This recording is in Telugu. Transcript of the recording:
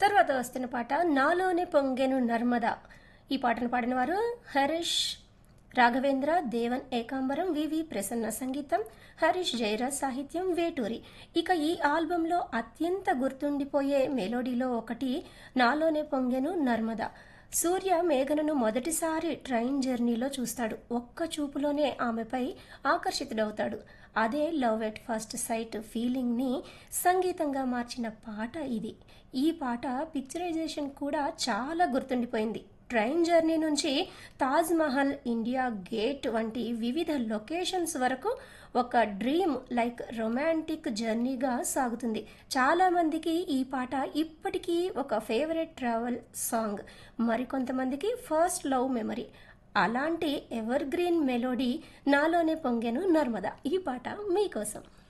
తర్వాత వస్తున్న పాట నాలోనే పొంగెను నర్మద ఈ పాటను పాడిన వారు హరీష్ రాఘవేంద్ర దేవన్ ఏకాంబరం వివి ప్రసన్న సంగీతం హరీష్ జయరాజ్ సాహిత్యం వేటూరి ఇక ఈ ఆల్బంలో అత్యంత గుర్తుండిపోయే మెలోడీలో ఒకటి నాలోనే పొంగెను నర్మద సూర్య మేఘనను మొదటిసారి ట్రైన్ జర్నీలో చూస్తాడు ఒక్క చూపులోనే ఆమెపై ఆకర్షితుడవుతాడు అదే లవ్ ఎట్ ఫస్ట్ సైట్ ఫీలింగ్ని సంగీతంగా మార్చిన పాట ఇది ఈ పాట పిక్చరైజేషన్ కూడా చాలా గుర్తుండిపోయింది ట్రైన్ జర్నీ నుంచి తాజ్ మహల్ ఇండియా గేట్ వంటి వివిధ లొకేషన్స్ వరకు ఒక డ్రీమ్ లైక్ రొమాంటిక్ జర్నీగా సాగుతుంది చాలామందికి ఈ పాట ఇప్పటికీ ఒక ఫేవరెట్ ట్రావెల్ సాంగ్ మరికొంతమందికి ఫస్ట్ లవ్ మెమరీ అలాంటి ఎవర్ గ్రీన్ మెలోడీ నాలోనే పొంగెను నర్మద ఈ పాట మీకోసం